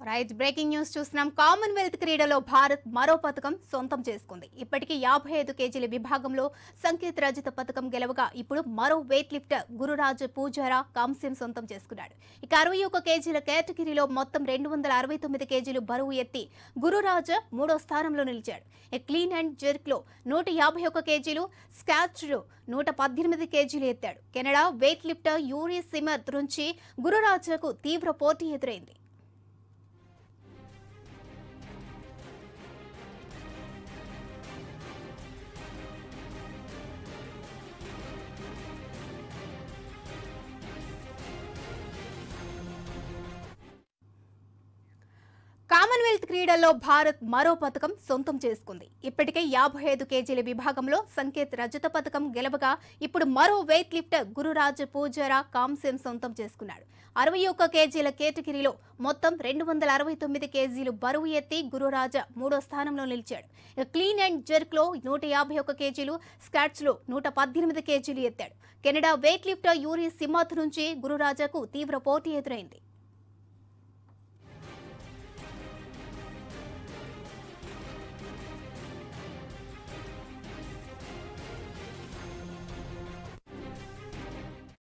right breaking news చూస్తున్నాం Commonwealth క్రీడలో భారత్ మరో పథకం సొంతం చేసుకుంది ఇప్పటికీ యాభై ఐదు కేజీల విభాగంలో సంకేత్ రజత పథకం గెలవగా ఇప్పుడు మరో వెయిట్ లిఫ్టర్ గురురాజ్ పూజారా కాంస్యం సొంతం చేసుకున్నాడు ఇక అరవై ఒక్క కేజీల కేటగిరీలో మొత్తం రెండు వందల అరవై తొమ్మిది కేజీలు బరువు ఎత్తి గురురాజ్ మూడో స్థానంలో నిలిచాడు ఇక క్లీన్ అండ్ జెర్క్ లో నూట యాభై ఒక్క కేజీలు స్కాచ్ లో నూట పద్దెనిమిది కేజీలు ఎత్తాడు Canada weightlifter Yuri Simard నుంచి గురురాజుకు తీవ్ర పోటీ ఎదురైంది కామన్వెల్త్ క్రీడల్లో భారత్ మరో పథకం సొంతం చేసుకుంది ఇప్పటికే యాభై ఐదు కేజీల విభాగంలో సంకేత్ రజత పథకం గెలవగా ఇప్పుడు మరో వెయిట్ లిఫ్టర్ గురురాజ్ పూజారా కాంస్యం సొంతం చేసుకున్నాడు అరవై ఒక్క కేజీల కేటగిరీలో మొత్తం రెండు వందల అరవై తొమ్మిది కేజీలు బరువు ఎత్తి గురురాజ మూడో స్థానంలో నిలిచాడు ఇక క్లీన్ అండ్ జెర్క్ లో నూట యాభై ఒక్క కేజీలు స్కాట్స్ లో నూట పద్దెనిమిది కేజీలు ఎత్తాడు Canada weightlifter Yuri Simard నుంచి గురురాజాకు తీవ్ర పోటీ ఎదురైంది